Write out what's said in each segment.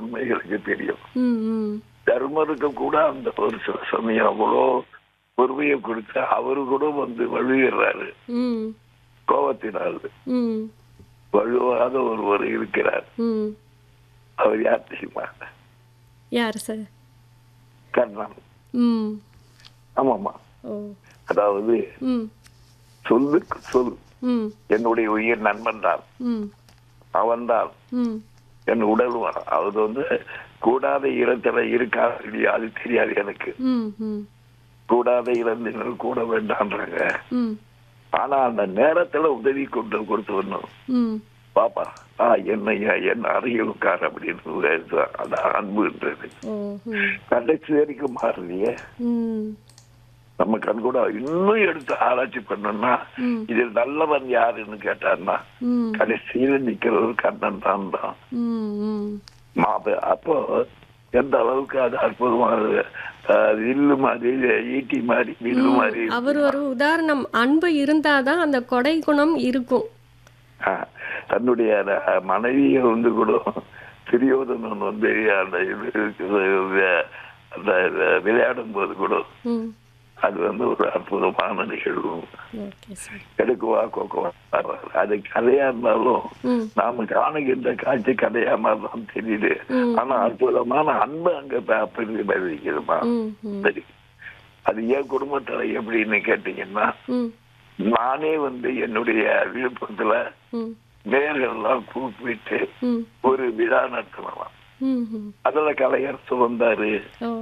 உண்மைகளுக்கு தெரியும் ம் ம் தர்மருக்கு கூட அந்த ஒரு சில சமயம் அவ்வளோ பொறுமையை கொடுத்து அவரு கூட வந்து வழுகிறாரு ம் கோபத்தினால் ம் வழுவாத ஒருவர் இருக்கிறார் ம் அவர் யார் தெரியுமா யார் சார் கர்ணன் ம் ஆமாமா ஓ அதாவது ம் சொல்லுக்கு சொல் ம் என்னுடைய உயிர் நண்பன் தான் ம் அவன்தான் ம் என் உடல் வரம். அது வந்து கூடாத இடத்துல இருக்காது இல்லையா அது தெரியாது எனக்கு ம் ம் கூடாத இறந்தினர் கூட வேண்டான்றாங்க ம் ஆனா அந்த நேரத்துல உதவி கொண்டு கொடுத்து வரணும் ம் பாப்பா ஆ என்னையா என்ன அருகில் உட்கார் அப்படின்னு அதான் அன்புன்றது ஓ ம் கடைசி வரைக்கும் மாறலையே ம் நம்ம கண் கூட இன்னும் எடுத்து ஆராய்ச்சி பண்ணோம்னா ம் இதில் நல்லவன் யாருன்னு கேட்டான்னா ம் கடைசியில நிக்கிற ஒரு கண்ணன் தான் தான் ம் ம் மாப- அப்போ எந்த அளவுக்கு அது அற்புதமாக அஹ், வில்லு மாதிரி ஈட்டி மாதிரி வில்லு மாதிரி அவர் ஒரு உதாரணம் அன்பு இருந்தாதான் அந்த கொடை குணம் இருக்கும் அஹ், தன்னுடைய அஹ், மனைவியை வந்து கூட துரியோதனன் வந்து அந்த இது வி- அந்த விளையாடும் போது கூட ம் அது வந்து ஒரு அற்புதமான நிகழ்வு ஓகே சார் எடுக்குவா கோக்குவா அது கதையா இருந்தாலும் ம் நாம காணுகின்ற காட்சி கதையா மாதிரி தான் தெரியுது ம். ஆனா அற்புதமான அன்பு அங்க பிரதிபலிக்குதுமா ம் ம் சரி அது என் குடும்பத்துல எப்படின்னு கேட்டீங்கன்னா ம் நானே வந்து என்னுடைய விழுப்புரத்துல ம் நேர்கள்லாம் கூப்பிட்டு ம் ஒரு விழா நடத்தலாம் ம் ம் அதுல கலையரசு வந்தாரு ஓ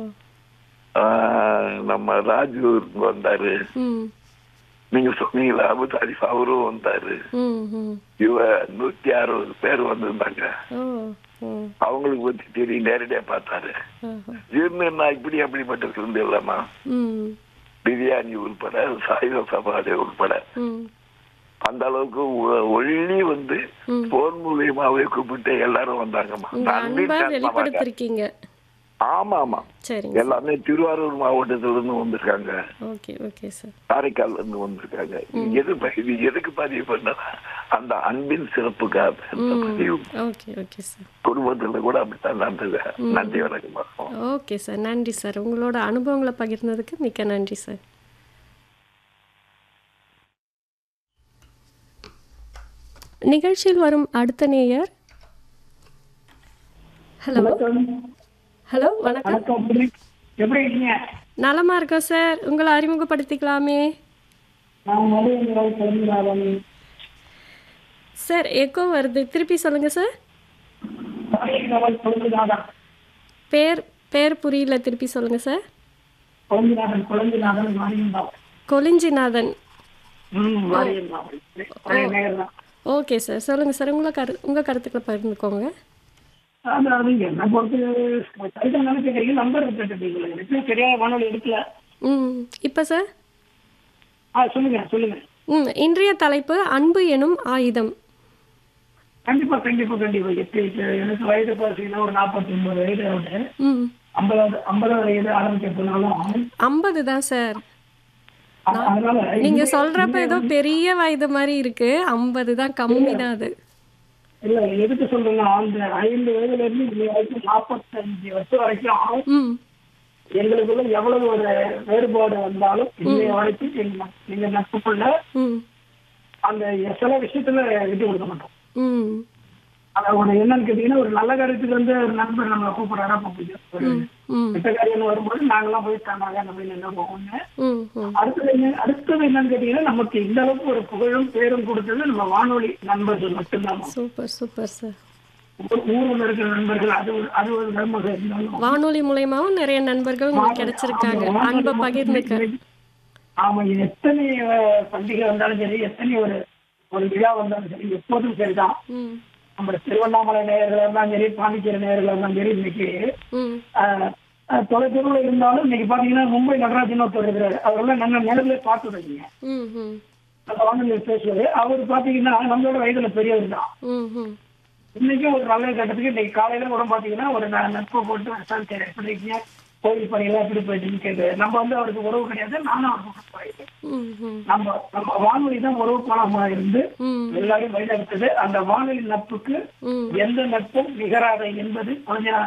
ஆஹ் நம்ம ராஜு வந்தாரு ம் நீங்க சொன்னீங்களா அபு தாரிஃப் அவரும் வந்தாரு ம் ம் இவ நூத்தி அறுபது பேர் வந்திருந்தாங்க ஓ ம் அவங்களுக்கு பத்தி தெரியும் நேரடியா பார்த்தாரு ஆஹா. ஜீர்ணா இப்படி அப்படிப்பட்டது இருந்து இல்லம்மா ம் பிரியாணி உள்பட சாயுத சபாடை உள்பட ம் அந்த அளவுக்கு ஒ- ஒள்ளி வந்து ம். போன் மூலியமாவே கூப்பிட்டு எல்லாரும் வந்தாங்கம்மா உங்க நான் அன்பை வீட்டுல இருந்தேன். வெளிப்படுத்திருக்கீங்க ஆமா ஆமா சரிங்க எல்லாமே திருவாரூர் மாவட்டத்துல இருந்து வந்திருக்காங்க ஓகே ஓகே சார் காரைக்கால்ல இருந்து வந்திருக்காங்க இது எது ப- இது எதுக்கு பதிவு பண்ண அந்த அன்பின் சிறப்புக்காக இந்த பதிவு ஓகே ஓகே சார் குடும்பத்துல கூட அப்படித்தான் நடந்தது நன்றி வணக்கம் ஓகே சார் நன்றி சார் உங்களோட அனுபவங்களை பகிர்ந்ததுக்கு மிக்க நன்றி சார் நிகழ்ச்சியில் வரும் அடுத்த நேயர் ஹலோ ஹலோ வணக்கம் வணக்கம் எப்படி எப்படி இருக்கீங்க நலமா இருக்கோம் சார் உங்களை அறிமுகப்படுத்திக்கலாமே நான் மதுரை தெரிஞ்சாலும் சார் எக்கோ வருது திருப்பி சொல்லுங்க சார் குழந்தைநாதன் பேர் பேர் புரியல திருப்பி சொல்லுங்க சார் குழந்தைநாதன் குழந்தைநாதன் மாரியம்பாள் கொலிஞ்சிநாதன் ம் மாரியம்பாள் பழைய நேரம் தான் ஓகே சார் சொல்லுங்க சார் உங்களை கரு உங்கள் கருத்துக்களை பகிர்ந்துக்கோங்க அதாவது என்ன பொறுத்து சரிதான் நினைக்கிறீங்க நம்பர் கேட்டுட்டீங்களா எனக்கு சரியாக வானொலி எடுக்கல ம் இப்போ சார் ஆ சொல்லுங்க சொல்லுங்க ம் இன்றைய தலைப்பு அன்பு எனும் ஆயுதம் கண்டிப்பா கண்டிப்பா கண்டிப்பா எப்படி இப்ப எனக்கு வயது பார்த்தீங்கன்னா ஒரு நாற்பத்தி ஒன்பது வயது ஆகுது ம் ஐம்பதாவது ஐம்பதாவது வயது ஆரம்பிக்க போனாலும் ஐம்பது தான் சார் அ- அதனால நீங்க சொல்றப்ப ஏதோ பெரிய வயது மாதிரி இருக்கு ஐம்பது தான் கம்மி தான் அது இல்ல எதுக்கு சொல்றேன்னா அந்த ஐந்து வயதுல இருந்து இன்னை வரைக்கும் நாற்பத்தஞ்சு வருஷம் வரைக்கும் ம் எங்களுக்குள்ள எவ்வளவு ஒரு வேறுபாடு வந்தாலும் இன்னைய வரைக்கும் எங்க எங்க நட்புக்குள்ள ம் அந்த சில விஷயத்துல விட்டு கொடுக்க மாட்டோம் ம் அதோட என்னன்னு கேட்டீங்கன்னா ஒரு நல்ல காரியத்துக்கு வந்து ஒரு நண்பர் நம்ம கூப்பிடுறாரா பிடிக்கும் ஒரு ம் கெட்ட காரியம் வரும்போது நாங்கெல்லாம் போய் தானாக அப்படின்னு என்ன ஒண்ணு ம் ம் அடுத்தது என்ன அடுத்தது என்னன்னு கேட்டீங்கன்னா நமக்கு இந்த அளவுக்கு ஒரு புகழும் பேரும் கொடுத்தது நம்ம வானொலி நண்பர்கள் மட்டும்தான் சூப்பர் சூப்பர் சார் ஊ- ஊர்ல இருக்கிற நண்பர்கள் அது ஒரு அது ஒரு நண்பர்கள் இருந்தாலும் வானொலி மூலயமாவும் நிறைய நண்பர்கள் உங்களுக்கு கிடைச்சிருக்காங்க அன்பை பகிர்ந்துக்க ஆமா இது எத்தனை அஹ், பண்டிகை வந்தாலும் சரி எத்தனை ஒரு ஒரு விழா வந்தாலும் சரி எப்போதும் சரிதான் ம் நம்ம திருவண்ணாமலை நேயர்களா இருந்தாலும் சரி பாண்டிச்சேரி நேயர்களா இருந்தாலும் சரி இன்னைக்கு ம் அஹ், அஹ், தொலைதூரில் இருந்தாலும் இன்னைக்கு பாத்தீங்கன்னா மும்பை நடராஜன் ஒருத்தர் இருக்கிறாரு அவரெல்லாம் நாங்க நேரில் பார்த்துருக்கீங்க ம் ம் அந்த வானொலி பேசுவாரு அவர் பாத்தீங்கன்னா நம்மளோட வயதுல பெரியவர் தான் ம் ம் இன்னைக்கும் ஒரு நல்ல கட்டத்துக்கு இன்னைக்கு காலையில கூட பாத்தீங்கன்னா ஒரு ந- நட்பை போட்டு சார் சரி எப்படி இருக்கீங்க கோயில் பணியெல்லாம் எப்படி போயிட்டுன்னு கேட்குது நம்ம வந்து அவருக்கு உறவு கிடையாது நானும் அவருக்கு போயிருக்கேன் ம் ம் நம்ம நம்ம வானொலி தான் உறவு பாலமா இருந்து ம் எல்லாரும் வழிநடத்துது அந்த வானொலி நட்புக்கு ம் எந்த நட்பும் நிகராத என்பது கொஞ்ச நாள்